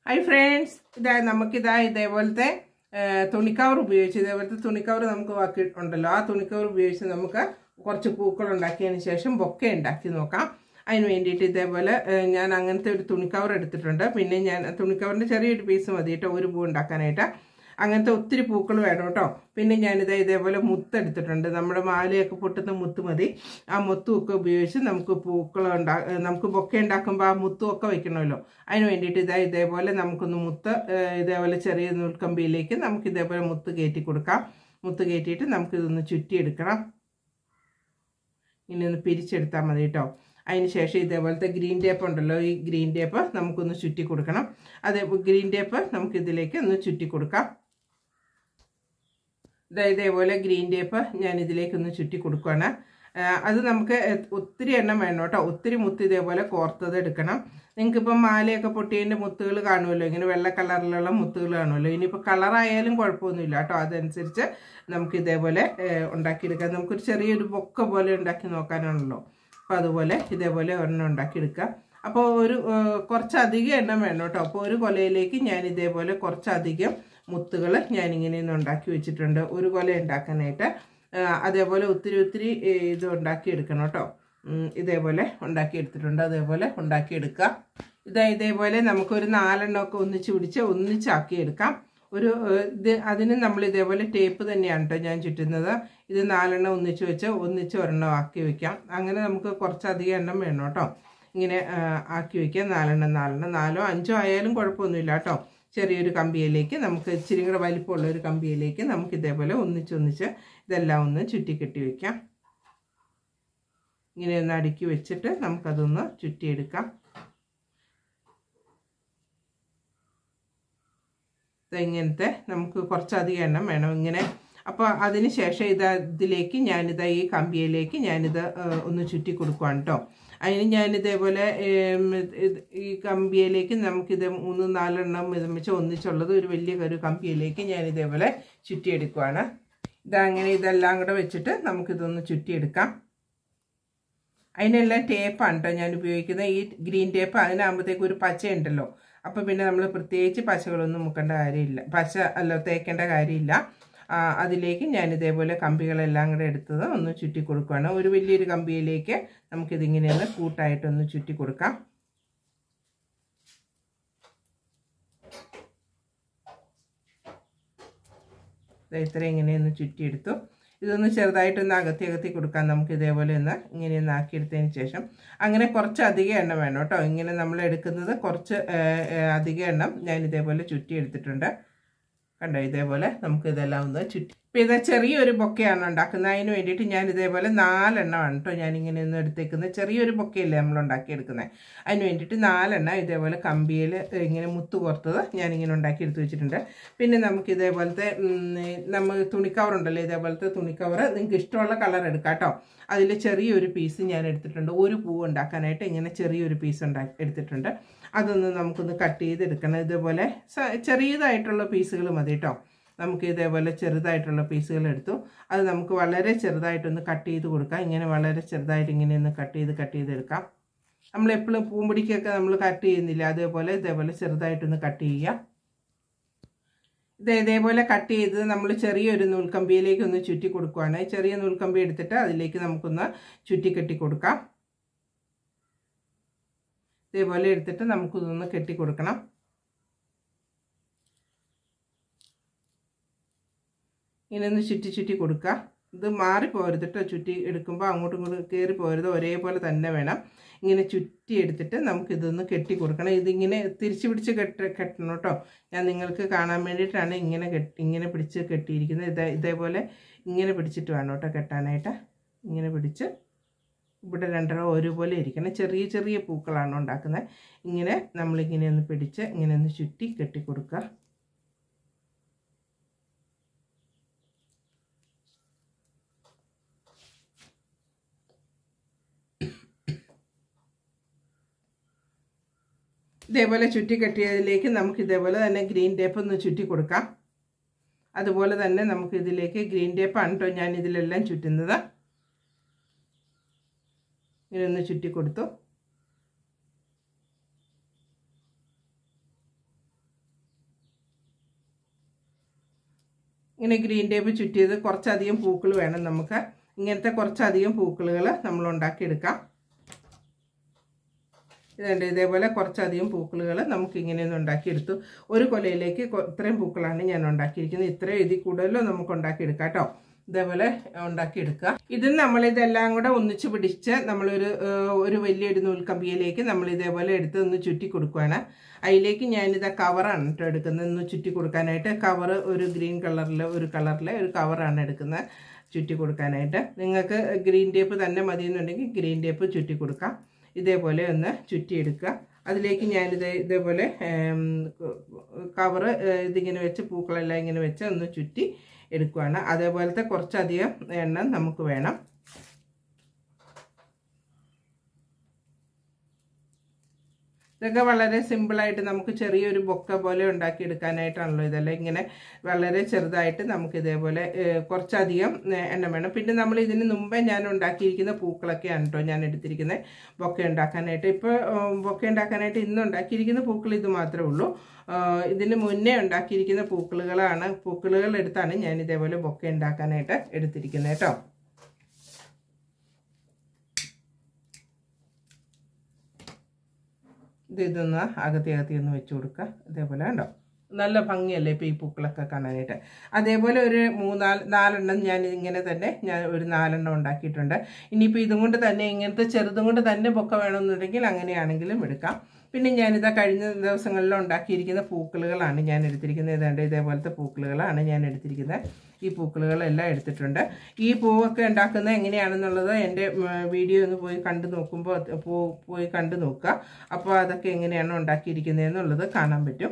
hi friends ഇതാ നമുക്കിതാ ഇതേപോലത്തെ ആ, തുണിക്കവർ ഉപയോഗിച്ച് ഇതേപോലത്തെ തുണിക്കവർ നമുക്ക് ബാക്കി ഉണ്ടല്ലോ ആ തുണിക്കവർ ഉപയോഗിച്ച് നമുക്ക് കുറച്ച് പൂക്കൾ ഉണ്ടാക്കിയതിന് ശേഷം ബൊക്കെ ഉണ്ടാക്കി നോക്കാം അതിന് വേണ്ടിയിട്ട് ഇതേപോലെ ആ, ഞാൻ അങ്ങനത്തെ ഒരു തുണിക്കവർ എടുത്തിട്ടുണ്ട് പിന്നെ ഞാൻ തുണിക്കവറിൻ്റെ ചെറിയൊരു പീസ് മതി കേട്ടോ ഒരു പൂ ഉണ്ടാക്കാനായിട്ട് അങ്ങനത്തെ ഒത്തിരി പൂക്കൾ വേണം കേട്ടോ പിന്നെ ഞാനിത് ഇതേപോലെ മുത്ത് എടുത്തിട്ടുണ്ട് നമ്മുടെ മാലയൊക്കെ പൊട്ടുന്ന മുത്ത് മതി ആ മുത്തും ഒക്കെ ഉപയോഗിച്ച് നമുക്ക് പൂക്കൾ ഉണ്ടാ നമുക്ക് ബൊക്കെ ഉണ്ടാക്കുമ്പോൾ ആ മുത്തും ഒക്കെ വെക്കണമല്ലോ അതിന് വേണ്ടിയിട്ട് ഇതാ ഇതേപോലെ നമുക്കൊന്ന് മുത്ത് ഏഹ്, ഇതേപോലെ ചെറിയ നൂൽക്കമ്പിയിലേക്ക് നമുക്ക് ഇതേപോലെ മുത്ത് കയറ്റി കൊടുക്കാം മുത്ത് കയറ്റിയിട്ട് നമുക്കിതൊന്ന് ചുറ്റിയെടുക്കണം ഇനി ഒന്ന് പിരിച്ചെടുത്താൽ മതി കേട്ടോ അതിന് ശേഷം ഇതേപോലത്തെ ഗ്രീൻ ടേപ്പ് ഉണ്ടല്ലോ ഈ ഗ്രീൻ ടേപ്പ് നമുക്കൊന്ന് ചുറ്റി കൊടുക്കണം അതേ ഗ്രീൻ ടേപ്പ് നമുക്ക് ഇതിലേക്ക് ഒന്ന് ചുറ്റി കൊടുക്കാം ദാ ഇതേപോലെ ഗ്രീൻ ടേപ്പ് ഞാൻ ഇതിലേക്കൊന്ന് ചുറ്റി കൊടുക്കുകയാണ് ആ, അത് നമുക്ക് എ- ഒത്തിരി എണ്ണം വേണം കേട്ടോ ഒത്തിരി മുത്ത് ഇതേപോലെ കോർത്തത് എടുക്കണം നിങ്ങൾക്കിപ്പം മാലയൊക്കെ പൊട്ടിയതിൻ്റെ മുത്തുകൾ കാണുമല്ലോ ഇങ്ങനെ വെള്ള കളറിലുള്ള മുത്തുകൾ കാണുമല്ലോ ഇനിയിപ്പോൾ കളറായാലും കുഴപ്പമൊന്നുമില്ല കേട്ടോ അതനുസരിച്ച് നമുക്ക് ഇതേപോലെ ഏ, ഉണ്ടാക്കിയെടുക്കാം നമുക്കൊരു ചെറിയൊരു ബൊക്ക പോലെ ഉണ്ടാക്കി നോക്കാനാണല്ലോ അപ്പോൾ അതുപോലെ ഇതേപോലെ ഒരെണ്ണം ഉണ്ടാക്കിയെടുക്കാം അപ്പോൾ ഒരു ഏ, കുറച്ചധികം എണ്ണം വേണം കേട്ടോ അപ്പോൾ ഒരു കൊലയിലേക്ക് ഞാൻ ഇതേപോലെ കുറച്ചധികം മുത്തുകൾ ഞാനിങ്ങനെ ഒന്ന് ഉണ്ടാക്കി വെച്ചിട്ടുണ്ട് ഒരു കൊല ഉണ്ടാക്കാനായിട്ട് ആ, അതേപോലെ ഒത്തിരി ഒത്തിരി ഏ, ഇത് ഉണ്ടാക്കിയെടുക്കണം കേട്ടോ ഉം, ഇതേപോലെ ഉണ്ടാക്കിയെടുത്തിട്ടുണ്ട് അതേപോലെ ഉണ്ടാക്കിയെടുക്കുക ഇതാ ഇതേപോലെ നമുക്കൊരു നാലെണ്ണമൊക്കെ ഒന്നിച്ച് പിടിച്ച് ഒന്നിച്ചാക്കിയെടുക്കാം ഒരു ഏ, ഇത് അതിന് നമ്മൾ ഇതേപോലെ ടേപ്പ് തന്നെയാണ് കേട്ടോ ഞാൻ ചുറ്റുന്നത് ഇത് നാലെണ്ണം ഒന്നിച്ച് വെച്ച് ഒന്നിച്ച് ഒരെണ്ണം ആക്കി വെക്കാം അങ്ങനെ നമുക്ക് കുറച്ചധികം എണ്ണം വേണം കേട്ടോ ഇങ്ങനെ ആ, ആക്കി വെക്കാം നാലെണ്ണം നാലെണ്ണം നാലോ അഞ്ചോ ആയാലും കുഴപ്പമൊന്നുമില്ല കേട്ടോ ചെറിയൊരു കമ്പിയിലേക്ക് നമുക്ക് ഇച്ചിരി കൂടെ വലിപ്പമുള്ള ഒരു കമ്പിയിലേക്ക് നമുക്ക് ഇതേപോലെ ഒന്നിച്ചൊന്നിച്ച് ഇതെല്ലാം ഒന്ന് ചുറ്റിക്കെട്ടി വെക്കാം ഇങ്ങനെ ഒന്ന് അടുക്കി വെച്ചിട്ട് നമുക്കതൊന്ന് ചുറ്റിയെടുക്കാം ദേ ഇങ്ങനത്തെ നമുക്ക് കുറച്ചധികം എണ്ണം വേണം ഇങ്ങനെ അപ്പോൾ അതിന് ശേഷം ഇത് ഇതിലേക്ക് ഞാനിത് ഈ കമ്പിയിലേക്ക് ഞാനിത് ആ, ഒന്ന് ചുറ്റി കൊടുക്കുവാണ് കേട്ടോ അതിന് ഞാനിതേപോലെ ഏം, ഇത് ഈ കമ്പിയിലേക്ക് നമുക്കിത് മൂന്ന് നാലെണ്ണം ഇത് വെച്ച് ഒന്നിച്ചുള്ളത് ഒരു വലിയ ഒരു കമ്പിയിലേക്ക് ഞാനിതേപോലെ ചുറ്റിയെടുക്കുവാണ് ഇതങ്ങനെ ഇതെല്ലാം കൂടെ വെച്ചിട്ട് നമുക്കിതൊന്ന് ചുറ്റിയെടുക്കാം അതിനെല്ലാം ടേപ്പാണ് കേട്ടോ ഞാൻ ഉപയോഗിക്കുന്നത് ഈ ഗ്രീൻ ടേപ്പ് അതിനാകുമ്പോഴത്തേക്ക് ഒരു പച്ച ഉണ്ടല്ലോ അപ്പോൾ പിന്നെ നമ്മൾ പ്രത്യേകിച്ച് പച്ചകളൊന്നും മുക്കേണ്ട കാര്യമില്ല പച്ച അല്ല തേക്കേണ്ട കാര്യമില്ല ആ, അതിലേക്ക് ഞാൻ ഇതേപോലെ കമ്പികളെല്ലാം കൂടെ എടുത്തത് ഒന്ന് ചുറ്റി കൊടുക്കുകയാണ് ഒരു വലിയൊരു കമ്പിയിലേക്ക് നമുക്കിതിങ്ങനെ ഒന്ന് കൂട്ടായിട്ടൊന്ന് ചുറ്റി കൊടുക്കാം ദേ ഇത്രയും ഇങ്ങനെയൊന്ന് ചുറ്റിയെടുത്തു ഇതൊന്ന് ചെറുതായിട്ടൊന്ന് അകത്തി അകത്തി കൊടുക്കാം നമുക്ക് ഇതേപോലെ ഒന്ന് ഇങ്ങനെ ഒന്ന് ആക്കിയെടുത്തതിന് ശേഷം അങ്ങനെ കുറച്ച് അധികം എണ്ണം വേണം കേട്ടോ ഇങ്ങനെ നമ്മൾ എടുക്കുന്നത് കുറച്ച് ഏ, ഏ, അധികം എണ്ണം ഞാൻ ഇതേപോലെ ചുറ്റിയെടുത്തിട്ടുണ്ട് കണ്ടോ ഇതേപോലെ നമുക്ക് ഇതെല്ലാം ഒന്ന് ചുറ്റി ഇപ്പം ഇത് ചെറിയൊരു ബൊക്കെയാണ് ഉണ്ടാക്കുന്നത് അതിന് വേണ്ടിയിട്ട് ഞാൻ ഇതേപോലെ നാലെണ്ണമാണ് കേട്ടോ ഞാനിങ്ങനെ ഒന്ന് എടുത്തേക്കുന്നത് ചെറിയൊരു ബൊക്കയല്ലേ നമ്മൾ ഉണ്ടാക്കിയെടുക്കുന്നത് അതിന് വേണ്ടിയിട്ട് നാലെണ്ണം ഇതേപോലെ കമ്പിയിൽ ഇങ്ങനെ മുത്ത് കോർത്തത് ഞാനിങ്ങനെ ഉണ്ടാക്കി എടുത്ത് വെച്ചിട്ടുണ്ട് പിന്നെ നമുക്ക് ഇതേപോലത്തെ ഉം, നമ്മൾ തുണിക്കവറുണ്ടല്ലോ ഇതേപോലത്തെ തുണിക്കവർ നിങ്ങൾക്ക് ഇഷ്ടമുള്ള കളർ എടുക്കാം കേട്ടോ അതിൽ ചെറിയൊരു പീസ് ഞാൻ എടുത്തിട്ടുണ്ട് ഒരു പൂ ഉണ്ടാക്കാനായിട്ട് ഇങ്ങനെ ചെറിയൊരു പീസ് ഉണ്ടാക്കി എടുത്തിട്ടുണ്ട് അതൊന്ന് നമുക്കൊന്ന് കട്ട് ചെയ്തെടുക്കണം ഇതേപോലെ സ- ചെറിയതായിട്ടുള്ള പീസുകൾ മതി കേട്ടോ നമുക്ക് ഇതേപോലെ ചെറുതായിട്ടുള്ള പീസുകൾ എടുത്തു അത് നമുക്ക് വളരെ ചെറുതായിട്ടൊന്ന് കട്ട് ചെയ്ത് കൊടുക്കാം ഇങ്ങനെ വളരെ ചെറുതായിട്ട് ഇങ്ങനെ ഒന്ന് കട്ട് ചെയ്ത് കട്ട് ചെയ്തെടുക്കാം നമ്മൾ എപ്പോഴും പൂമ്പൊടിക്കൊക്കെ നമ്മൾ കട്ട് ചെയ്യുന്നില്ല അതേപോലെ ഇതേപോലെ ചെറുതായിട്ടൊന്ന് കട്ട് ചെയ്യാം ഇത് ഇതേപോലെ കട്ട് ചെയ്ത് നമ്മൾ ചെറിയൊരു നൂൽക്കമ്പിയിലേക്ക് ഒന്ന് ചുറ്റി കൊടുക്കുവാണ് ചെറിയ നൂൽക്കമ്പി എടുത്തിട്ട് അതിലേക്ക് നമുക്കൊന്ന് ചുറ്റി കെട്ടി കൊടുക്കാം ഇതേപോലെ എടുത്തിട്ട് നമുക്കിതൊന്ന് കെട്ടി കൊടുക്കണം ഇങ്ങനെ ഒന്ന് ചുറ്റി ചുറ്റി കൊടുക്കുക ഇത് മാറിപ്പോരുത് കേട്ടോ ചുറ്റി എടുക്കുമ്പോൾ അങ്ങോട്ടും ഇങ്ങോട്ടും കയറി പോരുത് ഒരേപോലെ തന്നെ വേണം ഇങ്ങനെ ചുറ്റി എടുത്തിട്ട് നമുക്കിതൊന്ന് കെട്ടി കൊടുക്കണം ഇതിങ്ങനെ തിരിച്ച് പിടിച്ച് കെട്ട് കെട്ടണം കേട്ടോ ഞാൻ നിങ്ങൾക്ക് കാണാൻ വേണ്ടിയിട്ടാണ് ഇങ്ങനെ കെട്ടി ഇങ്ങനെ പിടിച്ച് കെട്ടിയിരിക്കുന്നത് ഇതേ ഇതേപോലെ ഇങ്ങനെ പിടിച്ചിട്ട് വേണം കേട്ടോ കെട്ടാനായിട്ട് ഇങ്ങനെ പിടിച്ച് ഇവിടെ രണ്ടെണ്ണം ഒരുപോലെ ഇരിക്കണം ചെറിയ ചെറിയ പൂക്കളാണ് ഉണ്ടാക്കുന്നത് ഇങ്ങനെ നമ്മളിങ്ങനെ ഒന്ന് പിടിച്ച് ഇങ്ങനെ ഒന്ന് ചുറ്റി കെട്ടി കൊടുക്കുക ഇതേപോലെ ചുറ്റി കെട്ടിയതിലേക്ക് നമുക്ക് ഇതേപോലെ തന്നെ ഗ്രീൻ ടേപ്പ് ഒന്ന് ചുറ്റി കൊടുക്കാം അതുപോലെ തന്നെ നമുക്ക് ഇതിലേക്ക് ഗ്രീൻ ടേപ്പാണ് കേട്ടോ ഞാൻ ഇതിലെല്ലാം ചുറ്റുന്നത് ഇങ്ങനെ ഒന്ന് ചുറ്റി കൊടുത്തു ഇങ്ങനെ ഗ്രീൻ ടേപ്പ് ചുറ്റിയത് കുറച്ചധികം പൂക്കൾ വേണം നമുക്ക് ഇങ്ങനത്തെ കുറച്ചധികം പൂക്കളുകൾ നമ്മൾ ഉണ്ടാക്കിയെടുക്കാം ഇതുണ്ട് ഇതേപോലെ കുറച്ചധികം പൂക്കളുകൾ നമുക്ക് ഇങ്ങനെയൊന്ന് ഉണ്ടാക്കിയെടുത്തു ഒരു കൊലയിലേക്ക് കൊ- ഇത്രയും പൂക്കളാണ് ഞാൻ ഉണ്ടാക്കിയിരിക്കുന്നത് ഇത്രയും ഇതിൽ കൂടുതലോ നമുക്ക് ഉണ്ടാക്കിയെടുക്കാം കേട്ടോ ഇതേപോലെ ഉണ്ടാക്കിയെടുക്കുക ഇത് നമ്മൾ ഇതെല്ലാം കൂടെ ഒന്നിച്ച് പിടിച്ച് നമ്മളൊരു ഏഹ്, ഒരു വലിയൊരു നൂൽക്കമ്പിയിലേക്ക് നമ്മൾ ഇതേപോലെ എടുത്ത് ഒന്ന് ചുറ്റി കൊടുക്കുകയാണ് അതിലേക്ക് ഞാനിത് കവറാണ് കേട്ടോ എടുക്കുന്നത് ഒന്ന് ചുറ്റി കൊടുക്കാനായിട്ട് കവർ ഒരു ഗ്രീൻ കളറിൽ ഒരു കളറിലെ ഒരു കവറാണ് എടുക്കുന്നത് ചുറ്റി കൊടുക്കാനായിട്ട് നിങ്ങൾക്ക് ഗ്രീൻ ടേപ്പ് തന്നെ മതി എന്നുണ്ടെങ്കിൽ ഗ്രീൻ ടേപ്പ് ചുറ്റി കൊടുക്കാം ഇതേപോലെ ഒന്ന് ചുറ്റിയെടുക്കുക അതിലേക്ക് ഞാനിത് ഇതേപോലെ കവറ് ഇതിങ്ങനെ വെച്ച് പൂക്കളെല്ലാം ഇങ്ങനെ വെച്ച് ഒന്ന് ചുറ്റി എടുക്കുകയാണ് അതേപോലത്തെ കുറച്ചധികം എണ്ണ നമുക്ക് വേണം ഇതൊക്കെ വളരെ സിമ്പിളായിട്ട് നമുക്ക് ചെറിയൊരു ബൊക്ക പോലെ ഉണ്ടാക്കിയെടുക്കാനായിട്ടാണല്ലോ ഇതെല്ലാം ഇങ്ങനെ വളരെ ചെറുതായിട്ട് നമുക്ക് ഇതേപോലെ ഏഹ്, കുറച്ചധികം ഏഹ്, എണ്ണ വേണം പിന്നെ നമ്മൾ ഇതിന് മുമ്പേ ഞാൻ ഉണ്ടാക്കിയിരിക്കുന്ന പൂക്കളൊക്കെയാണ് കേട്ടോ ഞാൻ എടുത്തിരിക്കുന്നത് ബൊക്ക ഉണ്ടാക്കാനായിട്ട് ഇപ്പോൾ ബൊക്ക ഉണ്ടാക്കാനായിട്ട് ഇന്ന് ഉണ്ടാക്കിയിരിക്കുന്ന പൂക്കൾ ഇത് മാത്രമേ ഉള്ളൂ ആഹ്, ഇതിന് മുന്നേ ഉണ്ടാക്കിയിരിക്കുന്ന പൂക്കളുകളാണ് പൂക്കളുകൾ എടുത്താണ് ഞാൻ ഇതേപോലെ ബൊക്ക ഉണ്ടാക്കാനായിട്ട് എടുത്തിരിക്കുന്നത് കേട്ടോ ഇത് ഇതൊന്ന് അകത്തി അകത്തി ഒന്ന് വെച്ച് കൊടുക്കുക ഇതേപോലെ ഉണ്ടോ നല്ല ഭംഗിയല്ലേ ഇപ്പോൾ ഈ പൂക്കളൊക്കെ കാണാനായിട്ട് അതേപോലെ ഒരു മൂന്നാല് നാലെണ്ണം ഞാൻ ഇങ്ങനെ തന്നെ ഞാൻ ഒരു നാലെണ്ണം ഉണ്ടാക്കിയിട്ടുണ്ട് ഇനിയിപ്പോൾ ഇതും കൊണ്ട് തന്നെ ഇങ്ങനത്തെ ചെറുതും കൊണ്ട് തന്നെ പൊക്ക വേണമെന്നുണ്ടെങ്കിൽ അങ്ങനെയാണെങ്കിലും എടുക്കാം പിന്നെ ഞാനിതാ കഴിഞ്ഞ ദിവസങ്ങളിൽ ഉണ്ടാക്കിയിരിക്കുന്ന പൂക്കളുകളാണ് ഞാൻ എടുത്തിരിക്കുന്നത് ഏതാണ്ട് ഇതേപോലത്തെ പൂക്കളുകളാണ് ഞാൻ എടുത്തിരിക്കുന്നത് ഈ പൂക്കളുകളെല്ലാം എടുത്തിട്ടുണ്ട് ഈ പൂവൊക്കെ ഉണ്ടാക്കുന്നത് എങ്ങനെയാണെന്നുള്ളത് എൻ്റെ ഉം, വീഡിയോ ഒന്ന് പോയി കണ്ടു നോക്കുമ്പോൾ അത് പൂ പോയി കണ്ടു നോക്കുക അപ്പോൾ അതൊക്കെ എങ്ങനെയാണ് ഉണ്ടാക്കിയിരിക്കുന്നതെന്നുള്ളത് കാണാൻ പറ്റും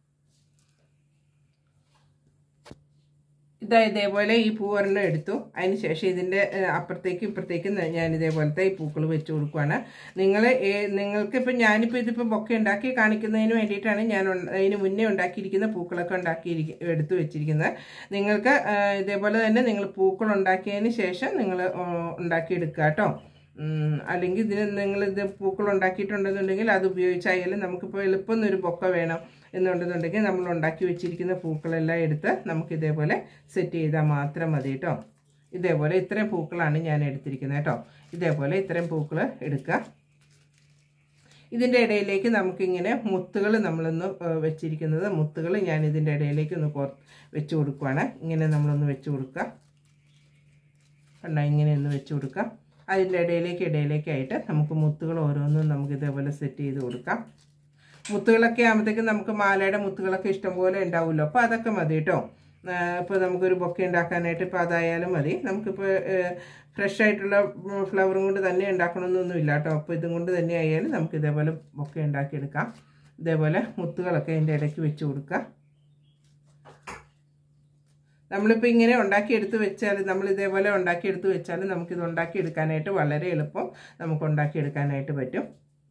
ഇതാ ഇതേപോലെ ഈ പൂവൊരെണ്ണം എടുത്തു അതിന് ശേഷം ഇതിൻ്റെ ഏഹ്, അപ്പുറത്തേക്കും ഇപ്പുറത്തേക്കും ന- ഞാൻ ഇതേപോലത്തെ ഈ പൂക്കൾ വെച്ച് കൊടുക്കുവാണ് നിങ്ങൾ നിങ്ങൾക്കിപ്പോൾ ഞാനിപ്പോൾ ഇതിപ്പോൾ ബൊക്കെ ഉണ്ടാക്കി കാണിക്കുന്നതിന് വേണ്ടിയിട്ടാണ് ഞാൻ ഉണ്ട- അതിന് മുന്നേ ഉണ്ടാക്കിയിരിക്കുന്ന പൂക്കളൊക്കെ ഉണ്ടാക്കി എടുത്തു വെച്ചിരിക്കുന്നത് നിങ്ങൾക്ക് ഏഹ്, ഇതേപോലെ തന്നെ നിങ്ങൾ പൂക്കൾ ഉണ്ടാക്കിയതിന് ശേഷം നിങ്ങൾ ഉണ്ടാക്കിയെടുക്കുക കേട്ടോ ഉം, അല്ലെങ്കിൽ ഇതിന് നിങ്ങൾ ഇത് പൂക്കൾ ഉണ്ടാക്കിയിട്ടുണ്ടെന്നുണ്ടെങ്കിൽ അത് ഉപയോഗിച്ചായാലും നമുക്കിപ്പോൾ എളുപ്പം ഒരു ബൊക്ക വേണം എന്നുണ്ടെന്നുണ്ടെങ്കിൽ നമ്മൾ ഉണ്ടാക്കി വെച്ചിരിക്കുന്ന പൂക്കളെല്ലാം എടുത്ത് നമുക്ക് ഇതേപോലെ സെറ്റ് ചെയ്താൽ മാത്രം മതി കേട്ടോ ഇതേപോലെ ഇത്രയും പൂക്കളാണ് ഞാൻ എടുത്തിരിക്കുന്നത് കേട്ടോ ഇതേപോലെ ഇത്രയും പൂക്കൾ എടുക്കുക ഇതിൻ്റെ ഇടയിലേക്ക് നമുക്കിങ്ങനെ മുത്തുകൾ നമ്മളൊന്ന് ഏഹ്, വെച്ചിരിക്കുന്നത് മുത്തുകൾ ഞാൻ ഇതിൻ്റെ ഇടയിലേക്ക് ഒന്ന് കോർ വെച്ച് കൊടുക്കുവാണ് ഇങ്ങനെ നമ്മളൊന്ന് വെച്ച് കൊടുക്കുക കണ്ടോ ഇങ്ങനെ ഒന്ന് വെച്ച് കൊടുക്കുക അതിൻ്റെ ഇടയിലേക്ക് ഇടയിലേക്കായിട്ട് നമുക്ക് മുത്തുകൾ ഓരോന്നും നമുക്ക് ഇതേപോലെ സെറ്റ് ചെയ്ത് കൊടുക്കാം മുത്തുകളൊക്കെ ആകുമ്പോഴത്തേക്കും നമുക്ക് മാലയുടെ മുത്തുകളൊക്കെ ഇഷ്ടംപോലെ ഉണ്ടാവുമല്ലോ അപ്പോൾ അതൊക്കെ മതി കേട്ടോ ഇപ്പോൾ നമുക്കൊരു ബൊക്കെ ഉണ്ടാക്കാനായിട്ട് ഇപ്പോൾ അതായാലും മതി നമുക്കിപ്പോൾ ഫ്രഷ് ആയിട്ടുള്ള ഫ്ലവറും കൊണ്ട് തന്നെ ഉണ്ടാക്കണമെന്നൊന്നുമില്ല കേട്ടോ അപ്പോൾ ഇതും കൊണ്ട് തന്നെ ആയാലും നമുക്ക് ഇതേപോലെ ബൊക്കെ ഉണ്ടാക്കിയെടുക്കാം ഇതേപോലെ മുത്തുകളൊക്കെ അതിൻ്റെ ഇടയ്ക്ക് വെച്ച് കൊടുക്കുക നമ്മളിപ്പോൾ ഇങ്ങനെ ഉണ്ടാക്കിയെടുത്ത് വെച്ചാൽ നമ്മൾ ഇതേപോലെ ഉണ്ടാക്കിയെടുത്ത് വെച്ചാൽ നമുക്കിത് ഉണ്ടാക്കിയെടുക്കാനായിട്ട് വളരെ എളുപ്പം നമുക്ക് ഉണ്ടാക്കിയെടുക്കാനായിട്ട് പറ്റും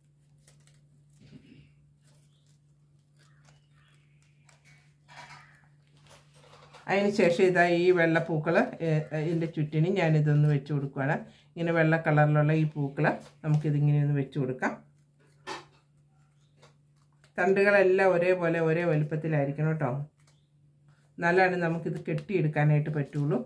അതിന് ശേഷം ഇതാ ഈ വെള്ളപ്പൂക്കൾ ഇതിൻ്റെ ചുറ്റിന് ഞാനിതൊന്ന് വെച്ച് കൊടുക്കുകയാണ് ഇങ്ങനെ വെള്ള കളറിലുള്ള ഈ പൂക്കൾ നമുക്കിതിങ്ങനെ ഒന്ന് വെച്ച് കൊടുക്കാം തണ്ടുകളെല്ലാം ഒരേപോലെ ഒരേ വലുപ്പത്തിലായിരിക്കണം കേട്ടോ എന്നാലാണ് നമുക്കിത് കെട്ടിയെടുക്കാനായിട്ട് പറ്റുള്ളൂ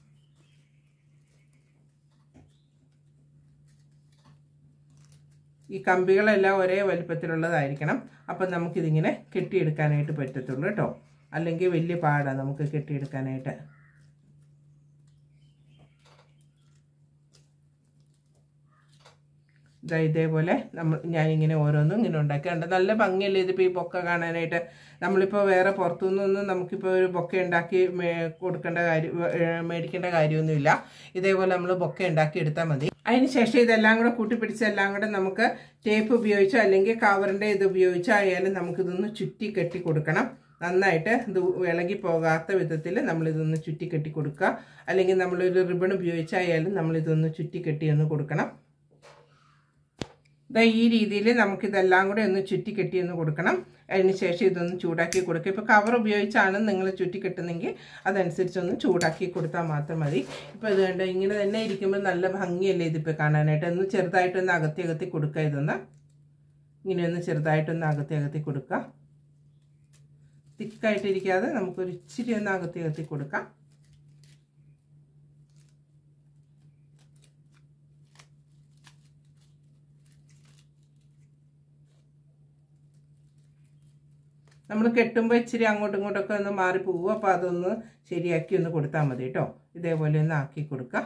ഈ കമ്പികളെല്ലാം ഒരേ വലുപ്പത്തിലുള്ളതായിരിക്കണം അപ്പം നമുക്കിതിങ്ങനെ കെട്ടിയെടുക്കാനായിട്ട് പറ്റത്തുള്ളൂ കേട്ടോ അല്ലെങ്കിൽ വലിയ പാടാണ് നമുക്ക് കെട്ടിയെടുക്കാനായിട്ട് ഇതാ ഇതേപോലെ നമ്മൾ ഞാനിങ്ങനെ ഓരോന്നും ഇങ്ങനെ ഉണ്ടാക്കിയുണ്ട് നല്ല ഭംഗിയല്ലേ ഇതിപ്പോൾ ഈ ബൊക്ക കാണാനായിട്ട് നമ്മളിപ്പോൾ വേറെ പുറത്തുനിന്നൊന്നും നമുക്കിപ്പോൾ ഒരു ബൊക്ക ഉണ്ടാക്കി മേ കൊടുക്കേണ്ട കാര്യം ഏഹ് മേടിക്കേണ്ട കാര്യമൊന്നുമില്ല ഇതേപോലെ നമ്മൾ ബൊക്ക ഉണ്ടാക്കി എടുത്താൽ മതി അതിന് ശേഷം ഇതെല്ലാം കൂടെ കൂട്ടിപ്പിടിച്ച് എല്ലാം കൂടെ നമുക്ക് ടേപ്പ് ഉപയോഗിച്ചോ അല്ലെങ്കിൽ കവറിൻ്റെ ഇത് ഉപയോഗിച്ചോ ആയാലും നമുക്കിതൊന്ന് ചുറ്റി കെട്ടി കൊടുക്കണം നന്നായിട്ട് ഇത് ഇളകി പോകാത്ത വിധത്തിൽ നമ്മളിതൊന്ന് ചുറ്റി കെട്ടി കൊടുക്കുക അല്ലെങ്കിൽ നമ്മളൊരു റിബൺ ഉപയോഗിച്ചായാലും നമ്മളിതൊന്ന് ചുറ്റി കെട്ടി ഒന്ന് കൊടുക്കണം ഇതാ ഈ രീതിയിൽ നമുക്കിതെല്ലാം കൂടെ ഒന്ന് ചുറ്റി കെട്ടി ഒന്ന് കൊടുക്കണം അതിന് ശേഷം ഇതൊന്ന് ചൂടാക്കി കൊടുക്കുക ഇപ്പോൾ കവർ ഉപയോഗിച്ചാണ് നിങ്ങൾ ചുറ്റി കെട്ടുന്നെങ്കിൽ അതനുസരിച്ചൊന്ന് ചൂടാക്കി കൊടുത്താൽ മാത്രം മതി ഇപ്പോൾ ഇത് കണ്ട് ഇങ്ങനെ തന്നെ ഇരിക്കുമ്പോൾ നല്ല ഭംഗിയല്ലേ ഇതിപ്പോൾ കാണാനായിട്ട് ഒന്ന് ചെറുതായിട്ടൊന്ന് അകത്തി അകത്തി കൊടുക്കുക ഇതൊന്ന് ഇങ്ങനെ ഒന്ന് ചെറുതായിട്ടൊന്ന് അകത്തി അകത്തി കൊടുക്കുക തിക്കായിട്ടിരിക്കാതെ നമുക്കൊരു ഇച്ചിരി ഒന്ന് അകത്തി അകത്തി കൊടുക്കാം നമ്മൾ കെട്ടുമ്പോൾ ഇച്ചിരി അങ്ങോട്ടും ഇങ്ങോട്ടൊക്കെ ഒന്ന് മാറി പോകും അപ്പോൾ അതൊന്ന് ശരിയാക്കി ഒന്ന് കൊടുത്താൽ മതി കേട്ടോ ഇതേപോലെ ഒന്ന് ആക്കി കൊടുക്കാം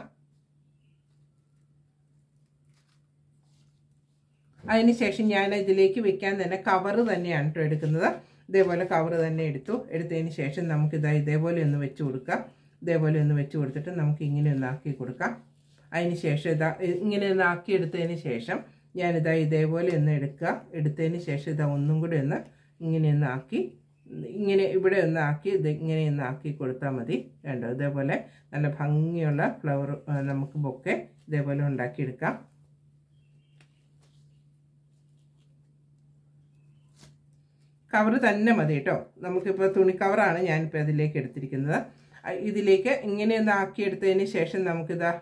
അതിനുശേഷം ഞാൻ ഇതിലേക്ക് വെക്കാൻ തന്നെ കവറ് തന്നെയാണ് കേട്ടോ എടുക്കുന്നത് ഇതേപോലെ കവറ് തന്നെ എടുത്തു എടുത്തതിന് ശേഷം നമുക്കിതാ ഇതേപോലെ ഒന്ന് വെച്ച് കൊടുക്കാം ഇതേപോലെ ഒന്ന് വെച്ച് കൊടുത്തിട്ട് നമുക്ക് ഇങ്ങനെ ഒന്ന് ആക്കി കൊടുക്കാം അതിന് ശേഷം ഇതാ ഇങ്ങനെ ഒന്ന് ആക്കി എടുത്തതിന് ശേഷം ഞാനിതാ ഇതേപോലെ ഒന്ന് എടുക്കുക എടുത്തതിന് ശേഷം ഇതാ ഒന്നും കൂടി ഒന്ന് ഇങ്ങനെ ഒന്ന് ആക്കി ഇങ്ങനെ ഇവിടെ ഒന്ന് ആക്കി ഇത് ഇങ്ങനെ ഒന്ന് ആക്കി കൊടുത്താൽ മതി വേണ്ടോ ഇതേപോലെ നല്ല ഭംഗിയുള്ള ഫ്ലവർ നമുക്ക് ബൊക്കെ ഇതേപോലെ ഉണ്ടാക്കിയെടുക്കാം കവർ തന്നെ മതി കേട്ടോ നമുക്കിപ്പോൾ തുണി കവറാണ് ഞാനിപ്പോൾ അതിലേക്ക് എടുത്തിരിക്കുന്നത് ഇതിലേക്ക് ഇങ്ങനെ ഒന്ന് ആക്കിയെടുത്തതിന് ശേഷം നമുക്കിതാ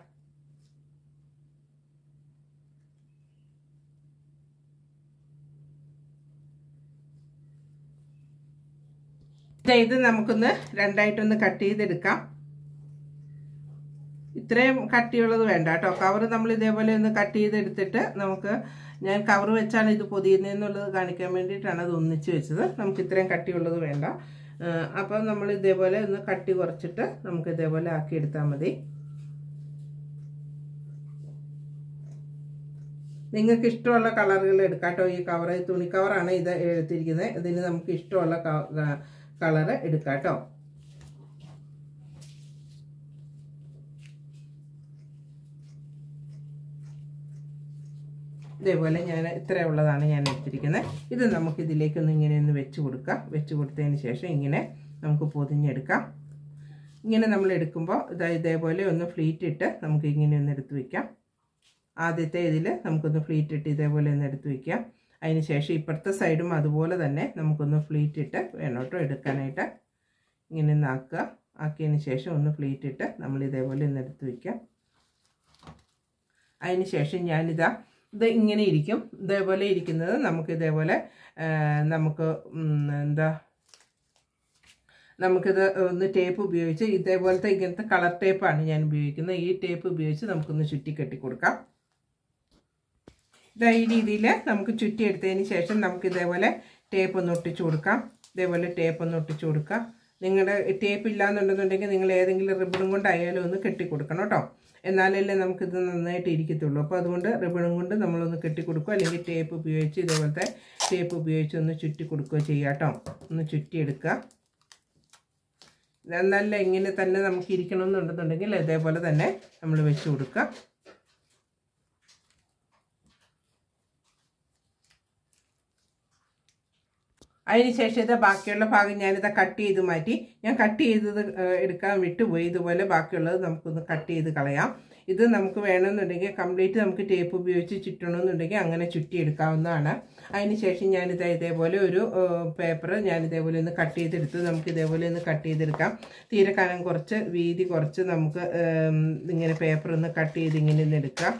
ഇത് നമുക്കൊന്ന് രണ്ടായിട്ടൊന്ന് കട്ട് ചെയ്തെടുക്കാം ഇത്രയും കട്ടിയുള്ളത് വേണ്ട കേട്ടോ കവർ നമ്മൾ ഇതേപോലെ ഒന്ന് കട്ട് ചെയ്തെടുത്തിട്ട് നമുക്ക് ഞാൻ കവർ വെച്ചാണ് ഇത് പൊതിയുന്നതെന്നുള്ളത് കാണിക്കാൻ വേണ്ടിയിട്ടാണ് അത് ഒന്നിച്ച് വെച്ചത് നമുക്ക് ഇത്രയും കട്ടിയുള്ളത് വേണ്ട അപ്പം നമ്മൾ ഇതേപോലെ ഒന്ന് കട്ടി കുറച്ചിട്ട് നമുക്ക് ഇതേപോലെ ആക്കിയെടുത്താൽ മതി നിങ്ങൾക്ക് ഇഷ്ടമുള്ള കളറുകൾ എടുക്കാം കേട്ടോ ഈ കവർ തുണി കവറാണ് ഇത് എടുത്തിരിക്കുന്നത് ഇതിന് നമുക്ക് ഇഷ്ടമുള്ള കളറ് എടുക്കാം കേട്ടോ ഇതേപോലെ ഞാൻ ഇത്രയുള്ളതാണ് ഞാൻ എടുത്തിരിക്കുന്നത് ഇത് നമുക്ക് ഇതിലേക്കൊന്ന് ഇങ്ങനെ ഒന്ന് വെച്ച് കൊടുക്കാം വെച്ച് കൊടുത്തതിന് ശേഷം ഇങ്ങനെ നമുക്ക് പൊതിഞ്ഞെടുക്കാം ഇങ്ങനെ നമ്മൾ എടുക്കുമ്പോൾ ഇതാ ഇതേപോലെ ഒന്ന് ഫ്ലീറ്റ് ഇട്ട് നമുക്ക് ഇങ്ങനെ ഒന്ന് എടുത്ത് വയ്ക്കാം ആദ്യത്തെ ഇതിൽ നമുക്കൊന്ന് ഫ്ലീറ്റ് ഇട്ട് ഇതേപോലെ ഒന്ന് എടുത്ത് വയ്ക്കാം അതിന് ശേഷം ഇപ്പുറത്തെ സൈഡും അതുപോലെ തന്നെ നമുക്കൊന്ന് ഫ്ലീറ്റ് ഇട്ട് വേണം കേട്ടോ എടുക്കാനായിട്ട് ഇങ്ങനെ ഒന്ന് ആക്കുക ആക്കിയതിന് ശേഷം ഒന്ന് ഫ്ലീറ്റ് ഇട്ട് നമ്മൾ ഇതേപോലെ ഒന്ന് എടുത്ത് വയ്ക്കാം അതിന് ശേഷം ഞാനിതാ ഇത് ഇങ്ങനെ ഇരിക്കും ഇതേപോലെ ഇരിക്കുന്നത് നമുക്ക് ഇതേപോലെ നമുക്ക് എന്താ നമുക്കിത് ഒന്ന് ടേപ്പ് ഉപയോഗിച്ച് ഇതേപോലത്തെ ഇങ്ങനത്തെ കളർ ടേപ്പാണ് ഞാൻ ഉപയോഗിക്കുന്നത് ഈ ടേപ്പ് ഉപയോഗിച്ച് നമുക്കൊന്ന് ചുറ്റി കെട്ടി കൊടുക്കാം ഇതാ ഈ രീതിയിൽ നമുക്ക് ചുറ്റി എടുത്തതിന് ശേഷം നമുക്ക് ഇതേപോലെ ടേപ്പ് ഒന്ന് ഒട്ടിച്ചു കൊടുക്കാം ഇതേപോലെ ടേപ്പ് ഒന്ന് ഒട്ടിച്ചു കൊടുക്കാം നിങ്ങളുടെ ടേപ്പ് ഇല്ലാന്നുണ്ടെന്നുണ്ടെങ്കിൽ നിങ്ങൾ ഏതെങ്കിലും റിബണും കൊണ്ടായാലും ഒന്ന് കെട്ടി കൊടുക്കണം കേട്ടോ എന്നാലല്ലേ നമുക്കിത് നന്നായിട്ട് ഇരിക്കത്തുള്ളൂ അപ്പോൾ അതുകൊണ്ട് റിബണും കൊണ്ട് നമ്മളൊന്ന് കെട്ടി കൊടുക്കുക അല്ലെങ്കിൽ ടേപ്പ് ഉപയോഗിച്ച് ഇതേപോലത്തെ ടേപ്പ് ഉപയോഗിച്ച് ഒന്ന് ചുറ്റി കൊടുക്കുകയോ ചെയ്യുക കേട്ടോ ഒന്ന് ചുറ്റിയെടുക്കുക നല്ല ഇങ്ങനെ തന്നെ നമുക്ക് ഇരിക്കണമെന്നുണ്ടെന്നുണ്ടെങ്കിൽ ഇതേപോലെ തന്നെ നമ്മൾ വെച്ച് കൊടുക്കുക അതിനുശേഷം ഇത് ബാക്കിയുള്ള ഭാഗം ഞാനിത് കട്ട് ചെയ്ത് മാറ്റി ഞാൻ കട്ട് ചെയ്തത് എടുക്കാൻ വിട്ടുപോയി ഇതുപോലെ ബാക്കിയുള്ളത് നമുക്കൊന്ന് കട്ട് ചെയ്ത് കളയാം ഇത് നമുക്ക് വേണമെന്നുണ്ടെങ്കിൽ കംപ്ലീറ്റ് നമുക്ക് ടേപ്പ് ഉപയോഗിച്ച് ചുറ്റണമെന്നുണ്ടെങ്കിൽ അങ്ങനെ ചുറ്റിയെടുക്കാവുന്നതാണ് അതിനുശേഷം ഞാനിത് ഇതേപോലെ ഒരു പേപ്പർ ഞാൻ ഇതേപോലെ ഒന്ന് കട്ട് ചെയ്തെടുത്ത് നമുക്ക് ഇതേപോലെ ഒന്ന് കട്ട് ചെയ്തെടുക്കാം തീരെ കനം കുറച്ച് വീതി കുറച്ച് നമുക്ക് ഇങ്ങനെ പേപ്പർ ഒന്ന് കട്ട് ചെയ്ത് ഇങ്ങനെ ഒന്ന് എടുക്കാം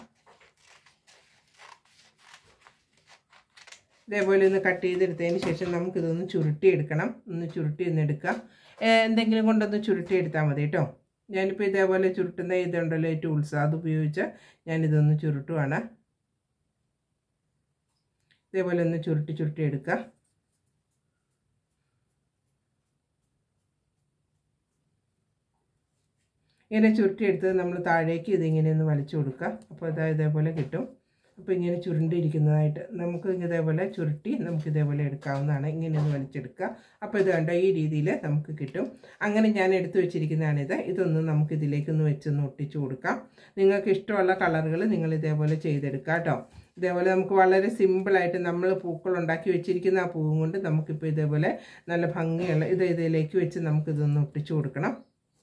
ഇതേപോലെ ഒന്ന് കട്ട് ചെയ്തെടുത്തതിന് ശേഷം നമുക്കിതൊന്ന് ചുരുട്ടിയെടുക്കണം ഒന്ന് ചുരുട്ടി ഒന്ന് എടുക്കാം എന്തെങ്കിലും കൊണ്ടൊന്ന് ചുരുട്ടി എടുത്താൽ മതി കേട്ടോ ഞാനിപ്പോൾ ഇതേപോലെ ചുരുട്ടുന്ന ഇതുണ്ടല്ലോ ഈ ടൂൾസ് അത് ഉപയോഗിച്ച് ഞാനിതൊന്ന് ചുരുട്ടുവാണ് ഇതേപോലെ ഒന്ന് ചുരുട്ടി ചുരുട്ടി എടുക്കുക ഇങ്ങനെ ചുരുട്ടിയെടുത്ത് നമ്മൾ താഴേക്ക് ഇതിങ്ങനെ ഒന്ന് വലിച്ചു കൊടുക്കുക അപ്പോൾ ഇതാ ഇതേപോലെ കിട്ടും അപ്പോൾ ഇങ്ങനെ ചുരുണ്ടിരിക്കുന്നതായിട്ട് നമുക്ക് ഇതേപോലെ ചുരുട്ടി നമുക്ക് ഇതേപോലെ എടുക്കാവുന്നതാണ് ഇങ്ങനെ ഒന്ന് വലിച്ചെടുക്കുക അപ്പോൾ ഇത് കണ്ടോ ഈ രീതിയിൽ നമുക്ക് കിട്ടും അങ്ങനെ ഞാൻ എടുത്തു വെച്ചിരിക്കുന്നതാണിത് ഇതൊന്ന് നമുക്ക് ഇതിലേക്കൊന്ന് വെച്ചൊന്ന് ഒട്ടിച്ചു കൊടുക്കാം നിങ്ങൾക്ക് ഇഷ്ടമുള്ള കളറുകൾ നിങ്ങൾ ഇതേപോലെ ചെയ്തെടുക്കുക കേട്ടോ ഇതേപോലെ നമുക്ക് വളരെ സിമ്പിളായിട്ട് നമ്മൾ പൂക്കൾ ഉണ്ടാക്കി വെച്ചിരിക്കുന്ന ആ പൂവും കൊണ്ട് നമുക്കിപ്പോൾ ഇതേപോലെ നല്ല ഭംഗിയുള്ള ഇത് ഇതിലേക്ക് വെച്ച് നമുക്കിതൊന്ന് ഒട്ടിച്ചു കൊടുക്കണം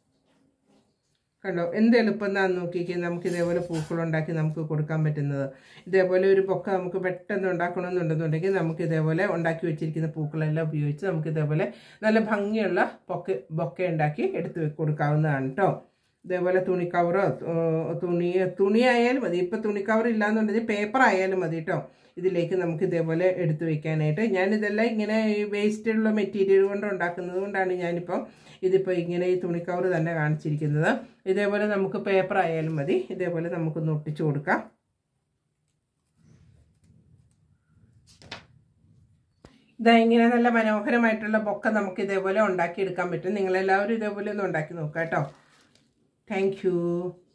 കണ്ടോ എന്ത് എളുപ്പം എന്നാന്ന് നോക്കിക്കേ നമുക്ക് ഇതേപോലെ പൂക്കളുണ്ടാക്കി നമുക്ക് കൊടുക്കാൻ പറ്റുന്നത് ഇതേപോലെ ഒരു പൊക്ക നമുക്ക് പെട്ടെന്ന് ഉണ്ടാക്കണമെന്നുണ്ടെന്നുണ്ടെങ്കിൽ നമുക്ക് ഇതേപോലെ ഉണ്ടാക്കി വെച്ചിരിക്കുന്ന പൂക്കളെല്ലാം ഉപയോഗിച്ച് നമുക്ക് ഇതേപോലെ നല്ല ഭംഗിയുള്ള പൊക്ക ബൊക്ക ഉണ്ടാക്കി എടുത്ത് കൊടുക്കാവുന്നതാണ് കേട്ടോ ഇതേപോലെ തുണി കവറോ തുണി തുണി ആയാലും മതി ഇപ്പം തുണി കവർ ഇല്ലാന്നുണ്ടെങ്കിൽ പേപ്പർ ആയാലും മതി കേട്ടോ ഇതിലേക്ക് നമുക്ക് ഇതേപോലെ എടുത്തു വെക്കാനായിട്ട് ഞാനിതെല്ലാം ഇങ്ങനെ ഈ വേസ്റ്റുള്ള മെറ്റീരിയൽ കൊണ്ട് ഉണ്ടാക്കുന്നത് കൊണ്ടാണ് ഞാനിപ്പം ഇതിപ്പോൾ ഇങ്ങനെ ഈ തുണി കവർ തന്നെ കാണിച്ചിരിക്കുന്നത് ഇതേപോലെ നമുക്ക് പേപ്പർ ആയാലും മതി ഇതേപോലെ നമുക്കൊന്ന് ഒട്ടിച്ചു കൊടുക്കാം ഇതാ ഇങ്ങനെ നല്ല മനോഹരമായിട്ടുള്ള ബൊക്ക നമുക്ക് ഇതേപോലെ ഉണ്ടാക്കിയെടുക്കാൻ പറ്റും നിങ്ങളെല്ലാവരും ഇതേപോലെ ഒന്ന് ഉണ്ടാക്കി നോക്കാം കേട്ടോ താങ്ക്